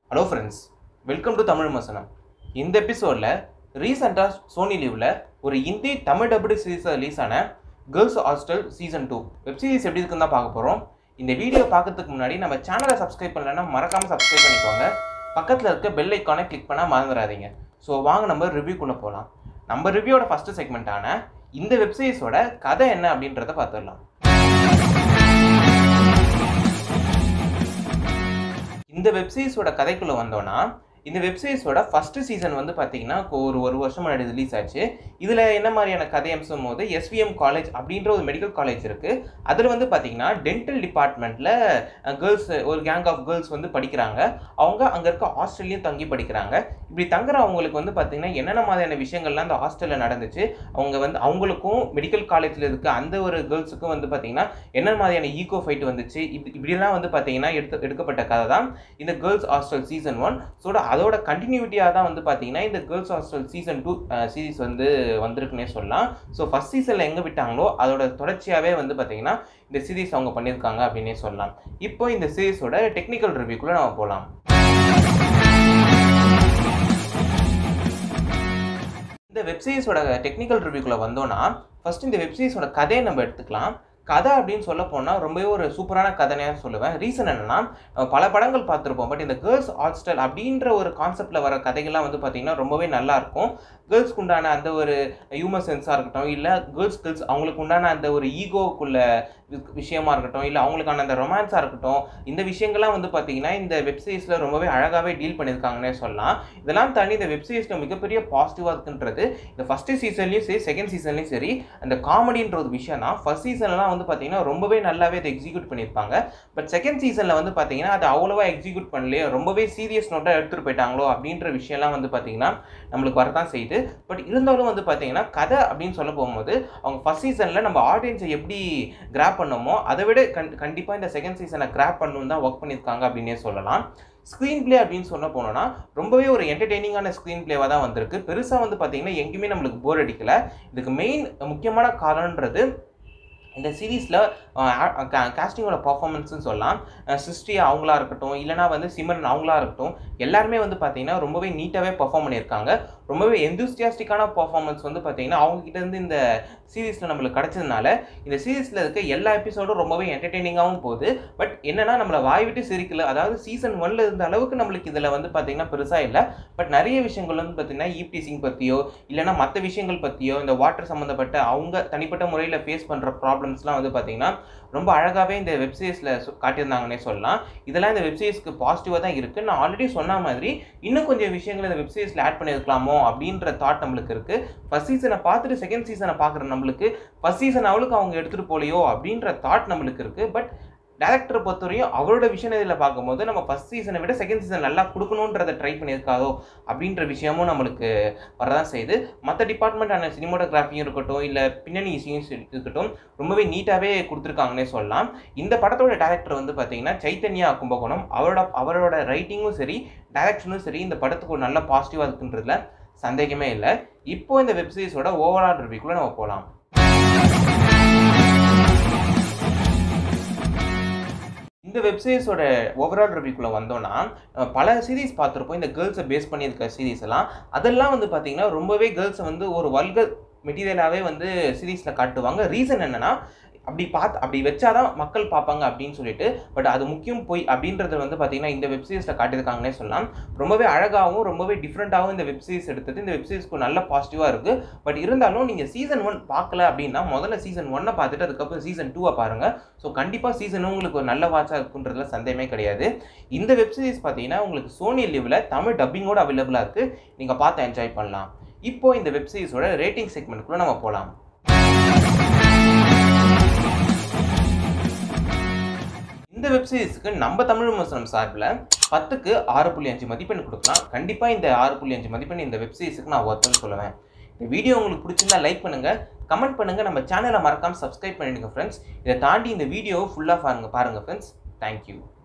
hello friends welcome to Tamil மசனம் இந்த எபிசோடில் ரீசெண்டாக சோனி லீவில் ஒரு Hindi Tamil double series release ஆன girls hostel season two web series எப்படி இருக்குன்னு தான் பார்க்க போகிறோம் இந்த வீடியோ பார்க்கறதுக்கு முன்னாடி நம்ம சேனலை சப்ஸ்கிரைப் பண்ணலன்னா மறக்காமல் சப்ஸ்கிரைப் பண்ணிக்கோங்க பக்கத்தில் இருக்க பெல் ஐக்கானை கிளிக் பண்ணால் மறந்துடாதீங்க ஸோ வாங்க நம்ம ரிவ்யூக்குள்ளே போகலாம் நம்ம ரிவ்யூவோட ஃபஸ்ட்டு செக்மெண்ட்டான இந்த வெப் சீரிஸோட கதை என்ன அப்படின்றத பார்த்துடலாம் இந்த வெப்சீரிஸோட கதைக்குள்ளே வந்தோன்னா இந்த வெப்சீரிஸோட ஃபஸ்ட்டு சீசன் வந்து பார்த்தீங்கன்னா ஒரு ஒரு வருஷம் முன்னாடி ரிலீஸ் ஆச்சு இதில் என்ன மாதிரியான கதை அம்சம் போது எஸ்விஎம் காலேஜ் அப்படின்ற ஒரு மெடிக்கல் காலேஜ் இருக்குது அதில் வந்து பார்த்தீங்கன்னா டென்டல் டிபார்ட்மெண்ட்டில் கேர்ள்ஸ் ஒரு கேங் ஆஃப் கேர்ள்ஸ் வந்து படிக்கிறாங்க அவங்க அங்கே இருக்க ஹாஸ்டல்லையும் தங்கி படிக்கிறாங்க இப்படி தங்குற அவங்களுக்கு வந்து பார்த்தீங்கன்னா என்னென்ன மாதிரியான விஷயங்கள்லாம் அந்த ஹாஸ்டலில் நடந்துச்சு அவங்க வந்து அவங்களுக்கும் மெடிக்கல் காலேஜில் இருக்க அந்த ஒரு கேர்ள்ஸுக்கும் வந்து பார்த்தீங்கன்னா என்ன மாதிரியான ஈகோ ஃபைட் வந்துச்சு இப்படி இப்படிலாம் வந்து பார்த்தீங்கன்னா எடுத்து எடுக்கப்பட்ட கதை தான் இந்த girls hostel season one so அதோட கண்டினியூட்டியாக தான் வந்து பார்த்தீங்கன்னா இந்த girls hostel season two series வந்து வந்திருக்குன்னே சொல்லலாம் ஸோ ஃபஸ்ட் சீசனில் எங்கே விட்டாங்களோ அதோட தொடர்ச்சியாகவே வந்து பார்த்தீங்கன்னா இந்த சீரிஸ் அவங்க பண்ணியிருக்காங்க அப்படின்னே சொல்லலாம் இப்போ இந்த சீரிஸோட டெக்னிக்கல் ரிவ்யூக்குள்ளே நம்ம போகலாம் இந்த வெப்சீரிஸோட டெக்னிக்கல் ரிவ்யூக்குள்ளே வந்தோன்னா ஃபஸ்ட் இந்த வெப்சீரிஸோட கதையை நம்ம எடுத்துக்கலாம் கதை அப்படின்னு சொல்ல போனால் ரொம்பவே ஒரு சூப்பரான கதையாக சொல்லுவேன் ரீசன் என்னென்னா பல படங்கள் பார்த்துருப்போம் பட் இந்த கேர்ள்ஸ் ஹாஸ்டல் அப்படின்ற ஒரு கான்செப்டில் வர கதைகள்லாம் வந்து பார்த்திங்கன்னா ரொம்பவே நல்லாயிருக்கும் கேர்ள்ஸ்க்கு உண்டான அந்த ஒரு ஹியூமர் சென்ஸாக இருக்கட்டும் இல்லை கேர்ள்ஸ் கேர்ள்ஸ் அவங்களுக்கு உண்டான அந்த ஒரு ஈகோக்குள்ள விஷயமா இருக்கட்டும் இல்லை அவங்களுக்கான அந்த ரொமான்ஸாக இருக்கட்டும் இந்த விஷயங்கள்லாம் வந்து பார்த்திங்கன்னா இந்த வெப்சீரிஸில் ரொம்பவே அழகாகவே டீல் பண்ணியிருக்காங்கன்னே சொல்லலாம் இதெல்லாம் தாண்டி இந்த வெப்சீரிஸில் மிகப்பெரிய பாசிட்டிவாக இருக்குன்றது இந்த ஃபஸ்ட்டு சீசன்லேயும் சரி செகண்ட் சீசன்லேயும் சரி அந்த காமெடின்ற ஒரு விஷயம் தான் ஃபஸ்ட் சீசன்லாம் வந்து பார்த்தீங்கன்னா ரொம்பவே நல்லாவே அதை எக்ஸிக்யூட் பண்ணியிருப்பாங்க பட் செகண்ட் சீசனில் வந்து பார்த்தீங்கன்னா அது அவ்வளோவா எக்ஸிக்யூட் பண்ணலையே ரொம்பவே சீரியஸ் நோட்டாக எடுத்துகிட்டு போயிட்டாங்களோ அப்படின்ற விஷயம்லாம் வந்து பார்த்தீங்கன்னா நம்மளுக்கு வரதான் செய்யுது பட் இருந்தாலும் வந்து பார்த்தீங்கன்னா கதை அப்படின்னு சொல்ல போகும்போது அவங்க ஃபஸ்ட் சீசனில் நம்ம ஆடியன்ஸை எப்படி கிராப் பண்ணோமோ அதை விட கண் கண்டிப்பாக இந்த செகண்ட் சீசனை கிராப் பண்ணணும் தான் ஒர்க் பண்ணியிருக்காங்க அப்படின்னே சொல்லலாம் ஸ்க்ரீன் பிளே அப்படின்னு சொல்ல போனோம்னா ரொம்பவே ஒரு என்டர்டெய்னிங்கான ஸ்க்ரீன் பிளேவாக தான் வந்திருக்கு பெருசாக வந்து பார்த்தீங்கன்னா எங்கேயுமே நம்மளுக்கு போர் அடிக்கல இதுக்கு மெயின் முக்கியமான காரணன்றது இந்த சீரீஸில் காஸ்டிங்கோட பர்ஃபார்மன்ஸ்னு சொல்லலாம் சிருஷ்டி அவங்களா இருக்கட்டும் இல்லைனா வந்து சிமரன் அவங்களா இருக்கட்டும் எல்லாருமே வந்து பார்த்தீங்கன்னா ரொம்பவே நீட்டாகவே பர்ஃபார்ம் பண்ணியிருக்காங்க ரொம்பவே எந்தூஸ்டியாஸ்டிக்கான பர்ஃபார்மன்ஸ் வந்து பார்த்தீங்கன்னா அவங்ககிட்ட இருந்து இந்த சீரீஸில் நம்மளுக்கு கிடச்சதுனால இந்த சீரீஸில் இருக்க எல்லா எபிசோடும் ரொம்பவே என்டர்டெய்னிங்காகவும் போகுது பட் என்னன்னா நம்மளை வாய் விட்டு சிரிக்கல அதாவது சீசன் ஒன்ல இருந்த அளவுக்கு நம்மளுக்கு இதில் வந்து பார்த்தீங்கன்னா பெருசாக இல்லை பட் நிறைய விஷயங்கள் வந்து பார்த்தீங்கன்னா ஈப்டிசிங் பற்றியோ இல்லைனா மற்ற விஷயங்கள் பற்றியோ இந்த வாட்டர் சம்மந்தப்பட்ட அவங்க தனிப்பட்ட முறையில் ஃபேஸ் பண்ணுற ப்ராப்ளம்ஸ்லாம் வந்து பார்த்தீங்கன்னா ரொம்ப அழகாகவே இந்த வெப்சீரிஸில் காட்டியிருந்தாங்கன்னே சொல்லலாம் இதெல்லாம் இந்த வெப்சீரிஸ்க்கு பாசிட்டிவாக தான் இருக்குது நான் ஆல்ரெடி சொன்ன மாதிரி இன்னும் கொஞ்சம் விஷயங்கள் இந்த வெப்சீரிஸில் ஆட் பண்ணியிருக்கலாமோ அப்படின்ற தாட் நம்மளுக்கு இருக்குது ஃபஸ்ட் சீசனை பார்த்துட்டு செகண்ட் சீசனை பார்க்குற நம்மளுக்கு ஃபஸ்ட் சீசன் அவளுக்கு அவங்க எடுத்துகிட்டு போலையோ அப்படின்ற தாட் நம்மளுக்கு இருக்குது பட் டேரக்டரை பொறுத்தவரையும் அவரோட விஷயம் இதில் பார்க்கும்போது நம்ம ஃபஸ்ட் சீசனை விட செகண்ட் சீசன் நல்லா கொடுக்கணுன்றதை ட்ரை பண்ணியிருக்காதோ அப்படின்ற விஷயமும் நம்மளுக்கு வரதான் செய்யுது மற்ற டிபார்ட்மெண்ட்டான சினிமோட்டோகிராஃபியும் இருக்கட்டும் இல்லை பின்னணி இசையும் இருக்கட்டும் ரொம்பவே நீட்டாகவே கொடுத்துருக்காங்கன்னே சொல்லலாம் இந்த படத்தோட டேரக்டர் வந்து பார்த்தீங்கன்னா சைத்தன்யா கும்பகோணம் அவரோட அவரோட ரைட்டிங்கும் சரி டைரக்ஷனும் சரி இந்த படத்துக்கு ஒரு நல்ல பாசிட்டிவாக இருக்குன்றதுல சந்தேகமே இல்லை இப்போ இந்த வெப்சீரிஸோட ஓவரால் ரிவ்யூக்குள்ளே நம்ம போகலாம் இந்த வெப்சீரிஸோட ஓவரால் ரிவ்யூக்குள்ளே வந்தோன்னா பல சீரீஸ் பார்த்துருப்போம் இந்த கேர்ள்ஸை பேஸ் பண்ணியிருக்க சீரீஸ் எல்லாம் அதெல்லாம் வந்து பார்த்தீங்கன்னா ரொம்பவே கேர்ள்ஸை வந்து ஒரு வல்கர் மெட்டீரியலாகவே வந்து சீரீஸில் காட்டுவாங்க ரீசன் என்னென்னா அப்படி பார்த்து அப்படி வச்சாதான் மக்கள் பார்ப்பாங்க அப்படின்னு சொல்லிட்டு பட் அது முக்கியம் போய் அப்படின்றது வந்து பார்த்தீங்கன்னா இந்த வெப்சீரிஸில் காட்டியிருக்காங்கன்னே சொல்லலாம் ரொம்பவே அழகாகவும் ரொம்பவே டிஃப்ரெண்ட்டாகவும் இந்த வெப்சீரிஸ் எடுத்தது இந்த வெப்சீரிஸ்க்கு நல்ல பாசிட்டிவாக இருக்குது பட் இருந்தாலும் நீங்கள் சீசன் ஒன் பார்க்கல அப்படின்னா முதல்ல சீசன் ஒன்னை பார்த்துட்டு அதுக்கப்புறம் சீசன் டூவை பாருங்கள் ஸோ கண்டிப்பாக சீசன் உங்களுக்கு ஒரு நல்ல வாட்சாக இருக்குன்றதுல சந்தேகமே கிடையாது இந்த வெப்சீரிஸ் பார்த்தீங்கன்னா உங்களுக்கு சோனி லிவில் தமிழ் டப்பிங்கோட அவைலபிளாக இருக்குது நீங்கள் பார்த்து என்ஜாய் பண்ணலாம் இப்போ இந்த வெப்சீரிஸோட ரேட்டிங் செக்மெண்ட்குள்ளே நம்ம போகலாம் இந்த வெப்சீரிஸுக்கு நம்ம தமிழ் விமர்சனம் சார்பில் பத்துக்கு ஆறு புள்ளி அஞ்சு மதிப்பெண் கொடுக்கலாம் கண்டிப்பாக இந்த ஆறு புள்ளி அஞ்சு மதிப்பெண் இந்த வெப்சீரிஸுக்கு நான் ஒருத்தன்னு சொல்லுவேன் இந்த வீடியோ உங்களுக்கு பிடிச்சிருந்தா லைக் பண்ணுங்கள் கமெண்ட் பண்ணுங்கள் நம்ம சேனலை மறக்காமல் சப்ஸ்கிரைப் பண்ணிடுங்க ஃப்ரெண்ட்ஸ் இதை தாண்டி இந்த வீடியோவை ஃபுல்லாக பாருங்கள் பாருங்கள் ஃப்ரெண்ட்ஸ் தேங்க்யூ